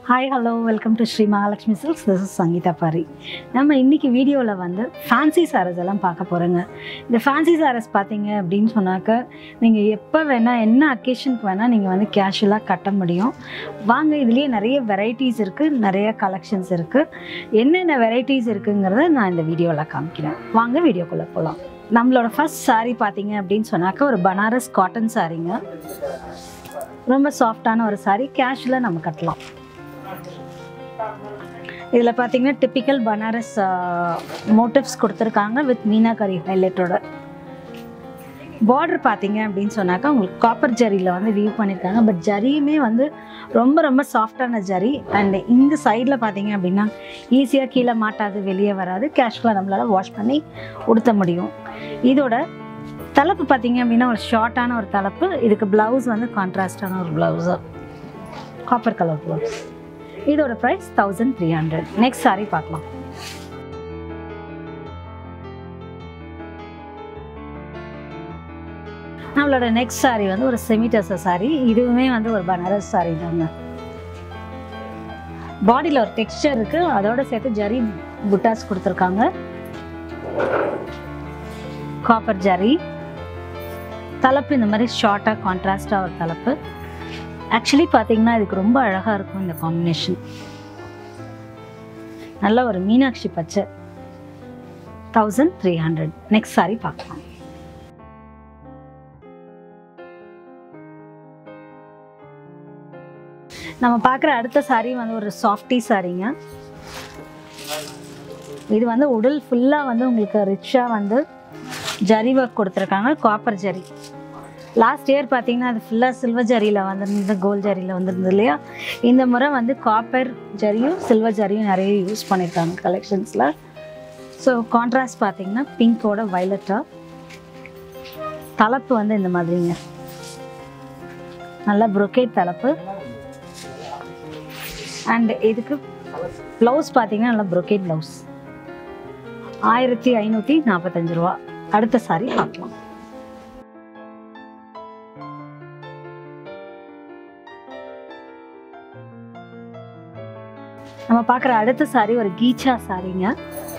hi hello welcome to Shri Mahalakshmi silks this is Sangeetha Paari நம்ம இன்னைக்கு வீடியோவில் வந்து ஃபேன்சி சாரீஸ் எல்லாம் பார்க்க போகிறோங்க இந்த ஃபேன்சி சாரீஸ் பார்த்தீங்க அப்படின்னு சொன்னாக்க நீங்கள் எப்போ வேணால் என்ன அக்கேஷனுக்கு வேணால் நீங்கள் வந்து கேஷுவலாக கட்ட முடியும் வாங்க இதுலேயே நிறைய வெரைட்டிஸ் இருக்குது நிறைய கலெக்ஷன்ஸ் இருக்குது என்னென்ன வெரைட்டிஸ் இருக்குங்கிறத நான் இந்த வீடியோவில் காமிக்கிறேன் வாங்க வீடியோக்குள்ளே போகலாம் நம்மளோட ஃபர்ஸ்ட் saree பார்த்தீங்க அப்படின்னு சொன்னாக்க ஒரு பனாரஸ் காட்டன் சாரீங்க ரொம்ப சாஃப்டான ஒரு saree கேஷுவலாக நம்ம கட்டலாம் இதில் பார்த்தீங்கன்னா டிப்பிக்கல் பனாரஸ் மோட்டிவ்ஸ் கொடுத்துருக்காங்க வித் மீனாகரி ஹைலைட்டோட பார்டர் பார்த்தீங்க அப்படின்னு சொன்னாக்கா உங்களுக்கு காப்பர் ஜரியில் வந்து வியூ பண்ணியிருக்காங்க பட் ஜரியுமே வந்து ரொம்ப ரொம்ப சாஃப்டான ஜரி அண்ட் இந்த சைடில் பார்த்தீங்க அப்படின்னா ஈஸியாக கீழே மாட்டாது வெளியே வராது கேஷுவலாக நம்மளால் வாஷ் பண்ணி உடுத்த முடியும் இதோட தலைப்பு பார்த்தீங்க அப்படின்னா ஒரு ஷார்ட்டான ஒரு தலைப்பு இதுக்கு ப்ளவுஸ் வந்து கான்ட்ராஸ்டான ஒரு ப்ளவுஸு காப்பர் கலர் ப்ளவுஸ் இதோட price thousand three hundred next saree பார்க்கலாம் நம்மளோட நெக்ஸ்ட் saree வந்து ஒரு செமிடச saree இதுவுமே வந்து ஒரு பனாரஸ் saree தாங்க பாடியில் ஒரு டெக்ஸ்டர் இருக்கு அதோட சேர்த்து ஜரி புட்டாஸ் கொடுத்துருக்காங்க காப்பர் ஜரி தலைப்பு இந்த மாதிரி ஷார்ட்டாக கான்ட்ராஸ்டாக ஒரு தலைப்பு ஆக்சுவலி பார்த்தீங்கன்னா இதுக்கு ரொம்ப அழகாக இருக்கும் இந்த காம்பினேஷன் நல்ல ஒரு மீனாட்சி பச்சை thousand three hundred next sari பார்க்கலாம் நம்ம பார்க்குற அடுத்த சாரி வந்து ஒரு சாஃப்டி சாரீங்க இது வந்து உடல் ஃபுல்லாக வந்து உங்களுக்கு ரிச்சாக வந்து ஜரி ஒர்க் கொடுத்துருக்காங்க காப்பர் ஜரி லாஸ்ட் இயர் பார்த்தீங்கன்னா அது ஃபுல்லாக சில்வர் ஜரியில் வந்திருந்தது கோல்ட் ஜரியில் வந்திருந்தது இல்லையா இந்த முறை வந்து காப்பர் ஜரியும் சில்வர் ஜரியும் நிறைய யூஸ் பண்ணியிருக்காங்க கலெக்ஷன்ஸில் ஸோ கான்ட்ராஸ்ட் பார்த்தீங்கன்னா பிங்கோட வைலட்டாக தலைப்பு வந்து இந்த மாதிரிங்க நல்ல ப்ரொக்கேட் தலைப்பு அண்ட் இதுக்கு ப்ளவுஸ் பார்த்தீங்கன்னா நல்லா ப்ரொக்கேட் ப்ளவுஸ் ஆயிரத்தி ஐநூற்றி நாற்பத்தஞ்சு ரூபா அடுத்த சாரி பார்க்கலாம் நம்ம பார்க்குற அடுத்த சாரி ஒரு கீச்சா சாரிங்க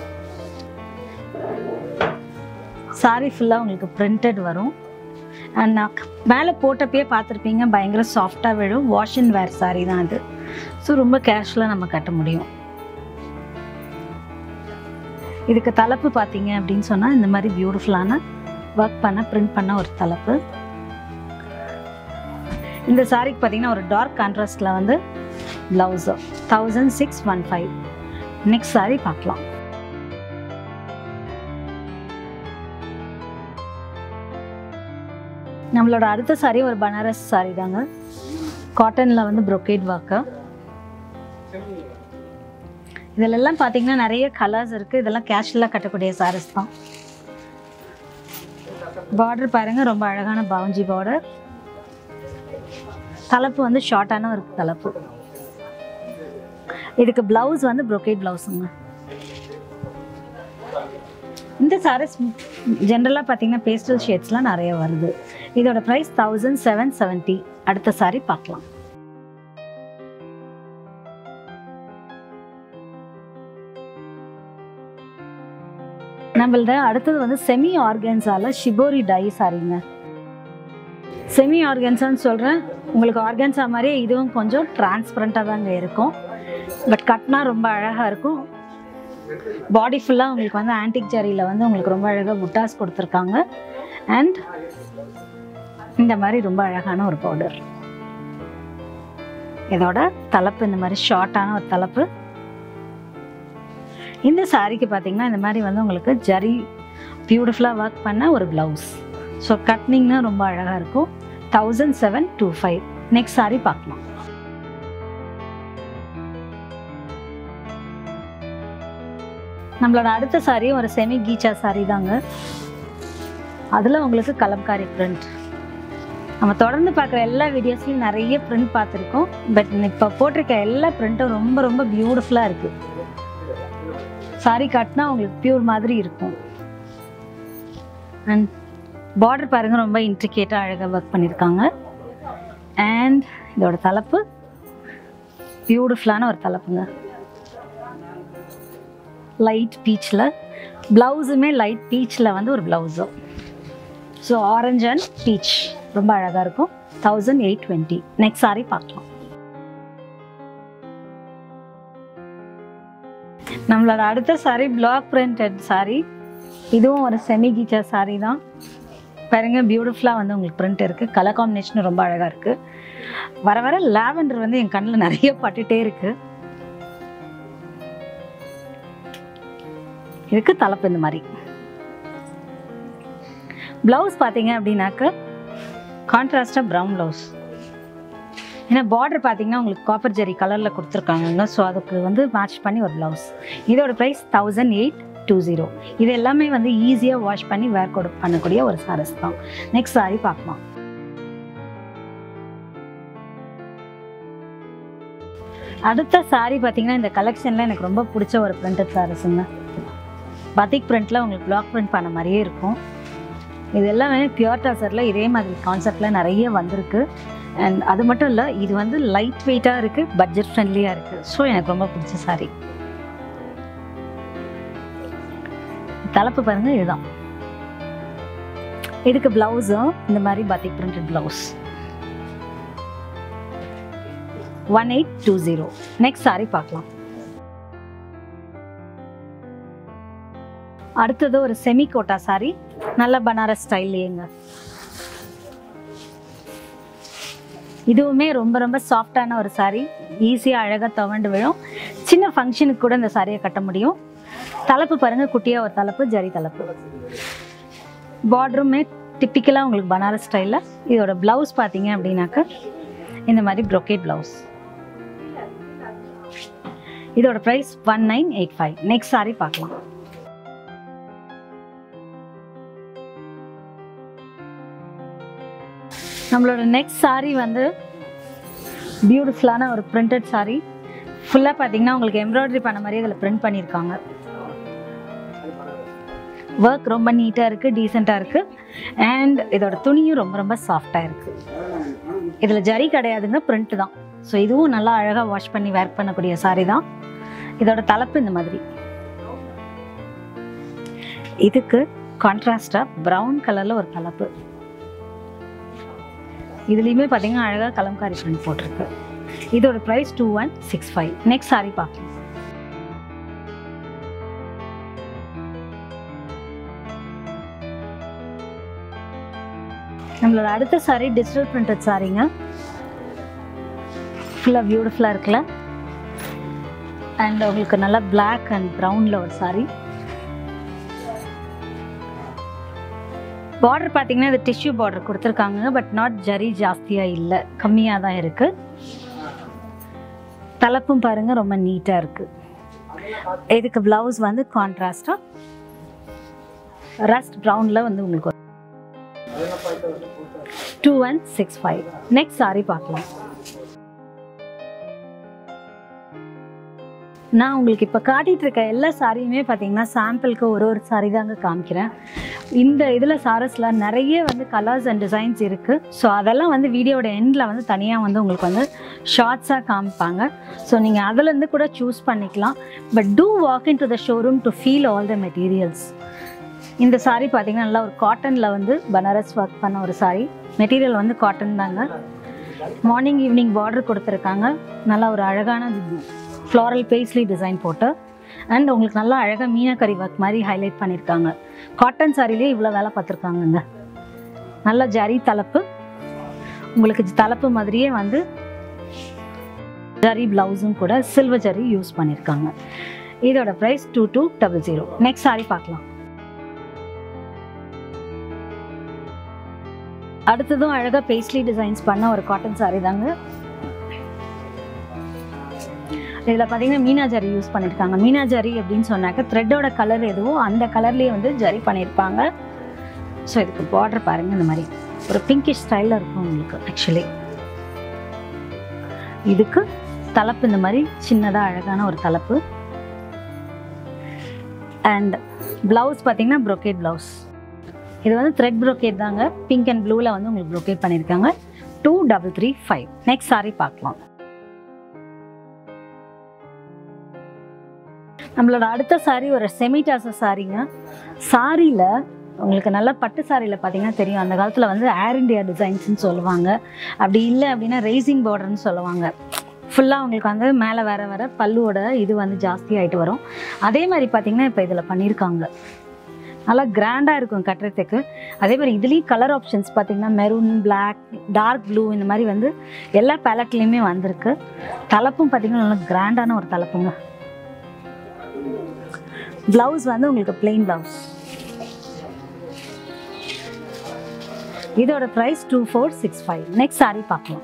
சாரி ஃபுல்லாக உங்களுக்கு பிரிண்டட் வரும் அண்ட் நான் மேலே போட்டப்பயே பார்த்துருப்பீங்க பயங்கர சாஃப்டாக விழும் வாஷ் அண்ட் வேர் சாரி தான் அது ஸோ ரொம்ப கேஷுவலாக நம்ம கட்ட முடியும் இதுக்கு தலைப்பு பார்த்தீங்க அப்படின்னு சொன்னால் இந்த மாதிரி பியூட்டிஃபுல்லான ஒர்க் பண்ண பிரிண்ட் பண்ண ஒரு தலைப்பு இந்த சாரிக்கு பார்த்தீங்கன்னா ஒரு டார்க் கான்ட்ராஸ்டில் வந்து blouse thousand six one five next sari பார்க்கலாம் நம்மளோட அடுத்த சாரி ஒரு பனாரஸ் சாரி தாங்க காட்டனில் வந்து ப்ரொக்கேட் ஒர்க்கு இதிலெல்லாம் பார்த்தீங்கன்னா நிறைய கலர்ஸ் இருக்குது இதெல்லாம் கேஷுவலாக கட்டக்கூடிய சாரீஸ் தான் பார்டர் பாருங்க ரொம்ப அழகான பவுஞ்சி பார்டர் தலைப்பு வந்து ஷார்ட்டான ஒரு தலைப்பு இதுக்கு பிளவுஸ் வந்து ப்ரொக்கேட் பிளவுஸுங்க இந்த சாரீஸ் ஜென்ரலாக பார்த்தீங்கன்னா பேஸ்டல் ஷேட்ஸ்லாம் நிறைய வருது இதோட ப்ரைஸ் தௌசண்ட் செவன் செவன்ட்டி அடுத்த சாரி பார்க்கலாம் நம்மளது அடுத்தது வந்து செமி ஆர்கன்ஸால ஷிபோரி டை சாரிங்க செமி ஆர்கன்ஸான்னு சொல்கிறேன் உங்களுக்கு ஆர்கன்ஸா மாதிரியே இதுவும் கொஞ்சம் டிரான்ஸ்பரண்ட்டாக தாங்க இருக்கும் பட் கட்னா ரொம்ப அழகாக இருக்கும் பாடி ஃபுல்லாக உங்களுக்கு வந்து ஆன்டிக் ஜரியில் வந்து உங்களுக்கு ரொம்ப அழகாக புட்டாஸ் கொடுத்துருக்காங்க அண்ட் இந்த மாதிரி ரொம்ப அழகான ஒரு பவுடர் இதோட தலைப்பு இந்த மாதிரி ஷார்ட்டான ஒரு தலைப்பு இந்த சாரீக்கு பார்த்தீங்கன்னா இந்த மாதிரி வந்து உங்களுக்கு ஜரி பியூட்டிஃபுல்லாக ஒர்க் பண்ண ஒரு ப்ளவுஸ் ஸோ கட்னிங்னா ரொம்ப அழகாக இருக்கும் thousand seven two five next sari பார்க்கலாம் நம்மளோட அடுத்த சாரி ஒரு செமி கீச்சா சாரி தாங்க அதில் உங்களுக்கு கலம்காரி பிரிண்ட் நம்ம தொடர்ந்து பார்க்குற எல்லா வீடியோஸ்லையும் நிறைய பிரிண்ட் பார்த்துருக்கோம் பட் இப்போ போட்டிருக்க எல்லா பிரிண்ட்டும் ரொம்ப ரொம்ப பியூட்டிஃபுல்லாக இருக்குது சாரி கட்டினா உங்களுக்கு பியூர் மாதிரி இருக்கும் அண்ட் பார்டர் பாருங்கள் ரொம்ப இன்ட்ரிகேட்டாக அழகாக ஒர்க் பண்ணியிருக்காங்க அண்ட் இதோட தலைப்பு பியூட்டிஃபுல்லான ஒரு தலைப்புங்க லைட் பீச்சில் ப்ளவுஸுமே லைட் பீச்சில் வந்து ஒரு ப்ளவுஸும் ஸோ ஆரஞ்ச் அண்ட் பீச் ரொம்ப அழகாக இருக்கும் thousand eight twenty next sari பார்க்கலாம் நம்மளோட அடுத்த சாரி பிளாக் பிரிண்டட் சாரி இதுவும் ஒரு செமி கீச்சர் சாரி தான் பாருங்க பியூட்டிஃபுல்லாக வந்து உங்களுக்கு பிரிண்ட் இருக்குது கலர் காம்பினேஷனும் ரொம்ப அழகாக இருக்குது வர வர லாவெண்டர் வந்து என் கண்ணில் நிறைய பட்டுட்டே இருக்கு இதுக்கு தலைப்பு இந்த மாதிரி ப்ளவுஸ் பார்த்தீங்க அப்படின்னாக்க கான்ட்ராஸ்டாக ப்ரௌன் ப்ளவுஸ் ஏன்னா பார்டர் பார்த்தீங்கன்னா உங்களுக்கு காப்பர் ஜெரி கலரில் கொடுத்துருக்காங்க ஸோ அதுக்கு வந்து மேட்ச் பண்ணி ஒரு ப்ளவுஸ் இதோட price thousand eight two zero இது எல்லாமே வந்து ஈஸியாக வாஷ் பண்ணி வேர் கொடு பண்ணக்கூடிய ஒரு சாரஸ் தான் நெக்ஸ்ட் சாரி பார்க்கலாம் அடுத்த சாரி பார்த்தீங்கன்னா இந்த கலெக்ஷனில் எனக்கு ரொம்ப பிடிச்ச ஒரு பிரிண்டட் சாரீஸுங்க பத்திக் பிரிண்ட்டில் உங்களுக்கு பிளாக் பிரிண்ட் பண்ண மாதிரியே இருக்கும் இது எல்லாமே பியூர் டாசரில் இதே மாதிரி கான்செப்டில் நிறைய வந்திருக்கு அண்ட் அது மட்டும் இல்லை இது வந்து லைட் வெயிட்டாக இருக்குது பட்ஜெட் ஃப்ரெண்ட்லியாக இருக்குது ஸோ எனக்கு ரொம்ப பிடிச்ச சாரி தலைப்பு பாருங்க இதுதான் இதுக்கு பிளவுஸும் இந்த மாதிரி batik printed blouse one eight two zero next sari பார்க்கலாம் அடுத்தது ஒரு செமி கோட்டா சாரி நல்ல பனாரஸ் ஸ்டைல்லையேங்க இதுவுமே ரொம்ப ரொம்ப சாஃப்டான ஒரு சாரி ஈஸியாக அழகாக துவண்டு விழும் சின்ன ஃபங்க்ஷனுக்கு கூட இந்த சாரியை கட்ட முடியும் தலைப்பு பாருங்க குட்டியாக ஒரு தலைப்பு ஜரி தலைப்பு பார்டருமே டிப்பிக்கலாக உங்களுக்கு பனாரஸ் ஸ்டைலில் இதோட ப்ளவுஸ் பார்த்தீங்க அப்படின்னாக்க இந்த மாதிரி ப்ரொக்கேட் ப்ளவுஸ் இதோட price one nine eight five next sari பார்க்கலாம் நம்மளோட நெக்ஸ்ட் சாரி வந்து பியூட்டிஃபுல்லான ஒரு பிரிண்டட் சாரி ஃபுல்லாக பார்த்தீங்கன்னா உங்களுக்கு எம்ப்ராய்டரி பண்ண மாதிரி இதில் பிரிண்ட் பண்ணியிருக்காங்க ஒர்க் ரொம்ப நீட்டாக இருக்குது டீசெண்டாக இருக்குது அண்ட் இதோட துணியும் ரொம்ப ரொம்ப சாஃப்டாக இருக்குது இதில் ஜரி கிடையாதுங்க பிரிண்ட் தான் ஸோ இதுவும் நல்லா அழகாக வாஷ் பண்ணி வேர் பண்ணக்கூடிய சாரி தான் இதோட தலைப்பு இந்த மாதிரி இதுக்கு கான்ட்ராஸ்டாக ப்ரௌன் கலரில் ஒரு தலைப்பு இதுலேயுமே பார்த்தீங்கன்னா அழகாக கலம்காரி பிரிண்ட் போட்டிருக்கு இதோட price two one six five next sari பார்க்கலாம் நம்மளோட அடுத்த சாரி டிஜிட்டல் பிரிண்டட் சாரிங்க ஃபுல்லாக பியூட்டிஃபுல்லாக இருக்குல்ல அண்ட் உங்களுக்கு நல்லா பிளாக் அண்ட் ப்ரௌனில் ஒரு சாரி பார்டர் பார்த்தீங்கன்னா இது டிஷ்யூ பார்டர் கொடுத்துருக்காங்க பட் நாட் ஜரி ஜாஸ்தியாக இல்லை கம்மியாக தான் இருக்குது தலைப்பும் பாருங்க ரொம்ப நீட்டாக இருக்குது இதுக்கு ப்ளவுஸ் வந்து கான்ட்ராஸ்டாக ரஸ்ட் ப்ரௌனில் வந்து உங்களுக்கு two one six five next sari பார்க்கலாம் நான் உங்களுக்கு இப்போ காட்டிகிட்டு இருக்க எல்லா சாரியுமே பார்த்தீங்கன்னா சாம்பிளுக்கு ஒரு ஒரு சாரி தாங்க காமிக்கிறேன் இந்த இதில் சாரஸில் நிறைய வந்து கலர்ஸ் அண்ட் டிசைன்ஸ் இருக்குது ஸோ அதெல்லாம் வந்து வீடியோட எண்டில் வந்து தனியாக வந்து உங்களுக்கு வந்து ஷார்ட்ஸாக காமிப்பாங்க ஸோ நீங்கள் அதுலேருந்து கூட சூஸ் பண்ணிக்கலாம் but to walk in to the showroom to feel all the materials இந்த சாரி பார்த்தீங்கன்னா நல்லா ஒரு காட்டனில் வந்து பனாரஸ் ஒர்க் பண்ண ஒரு சாரி மெட்டீரியல் வந்து காட்டன் தாங்க மார்னிங் ஈவினிங் பார்டர் கொடுத்துருக்காங்க நல்லா ஒரு அழகான ஃப்ளாரல் பேஸ்லி டிசைன் போட்டு அண்ட் உங்களுக்கு நல்லா அழகாக மீனாக்கரி ஒர்க் மாதிரி ஹைலைட் பண்ணியிருக்காங்க காட்டன் சாரிலேயே இவ்வளோ வேலை பார்த்துருக்காங்கங்க நல்ல ஜரி தலைப்பு உங்களுக்கு தலைப்பு மாதிரியே வந்து ஜரி ப்ளவுஸும் கூட சில்வர் ஜரி யூஸ் பண்ணியிருக்காங்க இதோட price two two double zero next sari பார்க்கலாம் அடுத்ததும் அழகாக பேஸ்லி டிசைன்ஸ் பண்ண ஒரு காட்டன் சாரி தாங்க இதில் பார்த்தீங்கன்னா மீனா ஜரி யூஸ் பண்ணியிருக்காங்க மீனா ஜரி அப்படின்னு சொன்னாக்க த்ரெட்டோட கலர் எதுவோ அந்த கலர்லேயே வந்து ஜரி பண்ணியிருப்பாங்க ஸோ இதுக்கு பார்டர் பாருங்க இந்த மாதிரி ஒரு பிங்கிஷ் ஸ்டைலில் இருக்கும் உங்களுக்கு ஆக்சுவலி இதுக்கு தலைப்பு இந்த மாதிரி சின்னதாக அழகான ஒரு தலைப்பு அண்ட் ப்ளவுஸ் பார்த்தீங்கன்னா ப்ரொக்கேட் ப்ளவுஸ் இது வந்து த்ரெட் ப்ரொக்கேட் தாங்க பிங்க் அண்ட் ப்ளூவில் வந்து உங்களுக்கு ப்ரொக்கேட் பண்ணியிருக்காங்க two double three five next sari பார்க்கலாம் நம்மளோட அடுத்த saree ஒரு செமிடாச சாரீங்க சாரியில் உங்களுக்கு நல்லா பட்டு சாரியில் பார்த்தீங்கன்னா தெரியும் அந்த காலத்தில் வந்து ஏர் இண்டியா டிசைன்ஸ்னு சொல்லுவாங்க அப்படி இல்லை அப்படின்னா ரேசிங் பார்டர்னு சொல்லுவாங்க ஃபுல்லாக உங்களுக்கு வந்து மேலே வர வர பல்லுவோட இது வந்து ஜாஸ்தி ஆகிட்டு வரும் அதே மாதிரி பார்த்தீங்கன்னா இப்போ இதில் பண்ணியிருக்காங்க நல்லா கிராண்டாக இருக்கும் கட்டுறதுக்கு அதே மாதிரி இதுலேயும் கலர் ஆப்ஷன்ஸ் பார்த்தீங்கன்னா மெரூன் பிளாக் டார்க் ப்ளூ இந்த மாதிரி வந்து எல்லா பேலட்லேயுமே வந்திருக்கு தலைப்பும் பார்த்தீங்கன்னா நல்லா கிராண்டான ஒரு தலைப்புங்க ப்ளவுஸ் வந்து உங்களுக்கு plain ப்ளவுஸ் இதோட price two four six five next sari பார்க்கலாம்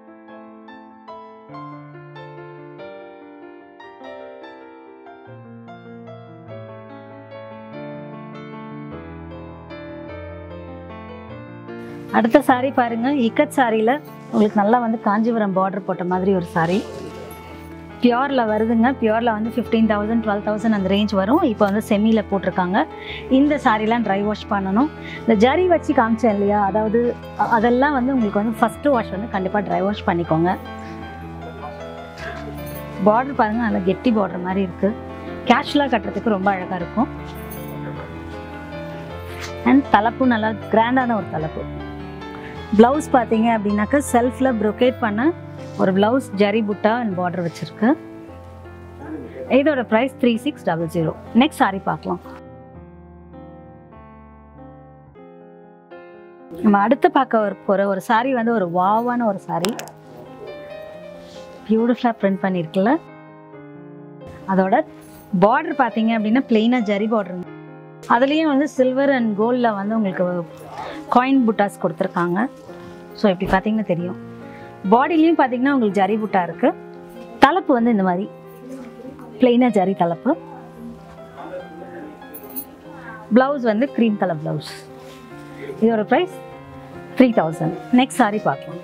அடுத்த saree பாருங்க இக்கட் சாரியில் உங்களுக்கு நல்லா வந்து காஞ்சிபுரம் பார்டர் போட்ட மாதிரி ஒரு saree பியோரில் வருதுங்க பியோரில் வந்து ஃபிஃப்டீன் தௌசண்ட் டுவெல் தௌசண்ட் அந்த ரேஞ்ச் வரும் இப்போ வந்து செமியில் போட்டிருக்காங்க இந்த சாரீலாம் ட்ரை வாஷ் பண்ணணும் இந்த ஜரி வச்சு காமிச்சேன் இல்லையா அதாவது அ- அதெல்லாம் வந்து உங்களுக்கு வந்து ஃபஸ்ட்டு வாஷ் வந்து கண்டிப்பாக ட்ரை வாஷ் பண்ணிக்கோங்க பார்டர் பாருங்க நல்லா கெட்டி பார்டர் மாதிரி இருக்குது கேஷுவலாக கட்டுறதுக்கு ரொம்ப அழகாக இருக்கும் அண்ட் தலைப்பும் நல்லா கிராண்டான ஒரு தலைப்பு ப்ளவுஸ் பார்த்தீங்க அப்படின்னாக்கா செல்ஃபில் ப்ரொகேட் பண்ண ஒரு ப்ளவுஸ் ஜரி புட்டா அண்ட் பார்டர் வச்சுருக்கு இதோட price three six double zero next sari பார்க்கலாம் நம்ம அடுத்து பார்க்க ஒரு போகிற ஒரு saree வந்து ஒரு வாவான ஒரு saree பியூட்டிஃபுல்லாக பிரிண்ட் பண்ணியிருக்குல்ல அதோட பார்டர் பார்த்தீங்க அப்படின்னா பிளெயினாக ஜரி பார்டருங்க அதுலேயும் வந்து சில்வர் அண்ட் கோல்டில் வந்து உங்களுக்கு காயின் புட்டாஸ் கொடுத்துருக்காங்க ஸோ இப்படி பார்த்தீங்கன்னா தெரியும் பாடிலையும் பார்த்தீங்கன்னா உங்களுக்கு ஜரி புட்டா இருக்குது தலைப்பு வந்து இந்த மாதிரி பிளெயினாக ஜரி தலைப்பு ப்ளவுஸ் வந்து க்ரீம் கலர் ப்ளவுஸ் இதோட price three thousand next sari பார்க்கலாம்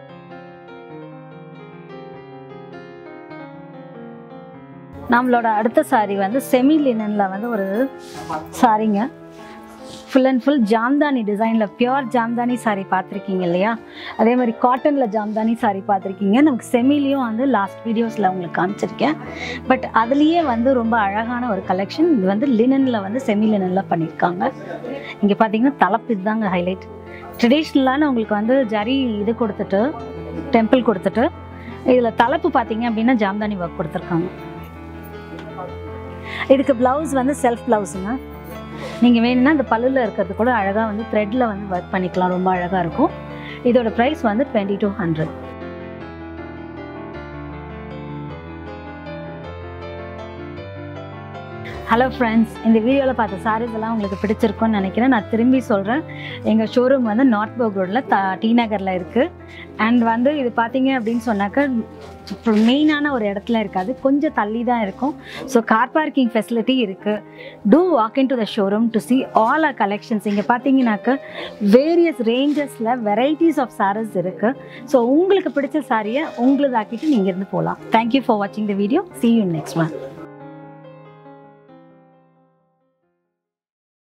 நம்மளோட அடுத்த சாரி வந்து செமி லினனில் வந்து ஒரு சாரிங்க ஃபுல் அண்ட் ஃபுல் ஜாம்தானி டிசைனில் பியோர் ஜாம்தானி சாரி பார்த்துருக்கீங்க இல்லையா அதே மாதிரி காட்டனில் ஜாம்தானி சாரி பார்த்துருக்கீங்க நமக்கு செமிலையும் வந்து லாஸ்ட் வீடியோஸில் உங்களுக்கு காமிச்சிருக்கேன் பட் அதுலேயே வந்து ரொம்ப அழகான ஒரு கலெக்ஷன் இது வந்து லினனில் வந்து செமி லினனில் பண்ணியிருக்காங்க இங்கே பார்த்தீங்கன்னா தலைப்பு இதுதாங்க ஹைலைட் ட்ரெடிஷ்னலான உங்களுக்கு வந்து ஜரி இது கொடுத்துட்டு டெம்பிள் கொடுத்துட்டு இதில் தலைப்பு பார்த்தீங்க அப்படின்னா ஜாம்தானி ஒர்க் கொடுத்துருக்காங்க இதுக்கு ப்ளவுஸ் வந்து செல்ஃப் ப்ளவுஸுங்க நீங்கள் வேணும்னா இந்த பல்லுல இருக்கிறது கூட அழகாக வந்து த்ரெட்டில் வந்து ஒர்க் பண்ணிக்கலாம் ரொம்ப அழகாக இருக்கும் இதோட ப்ரைஸ் வந்து twenty two hundred hello friends இந்த வீடியோவில் பார்த்த சாரீஸ் எல்லாம் உங்களுக்கு பிடிச்சிருக்கும்னு நினைக்கிறேன் நான் திரும்பி சொல்கிறேன் எங்கள் ஷோரூம் வந்து நார்த் போக் ரோடில் த டி நகரில் இருக்குது அண்ட் வந்து இது பார்த்தீங்க அப்படின்னு சொன்னாக்க மெயினான ஒரு இடத்துல இருக்காது கொஞ்சம் தள்ளி தான் இருக்கும் ஸோ கார் பார்க்கிங் ஃபெசிலிட்டி இருக்குது to walk in to the showroom to see all our collections இங்கே பார்த்தீங்கன்னாக்க வேரியஸ் ரேஞ்சஸில் வெரைட்டிஸ் ஆஃப் சாரீஸ் இருக்குது ஸோ உங்களுக்கு பிடிச்ச சாரியை உங்களுதாக்கிட்டு நீங்கள் இருந்து போகலாம் தேங்க்யூ ஃபார் வாட்சிங் the video see you next one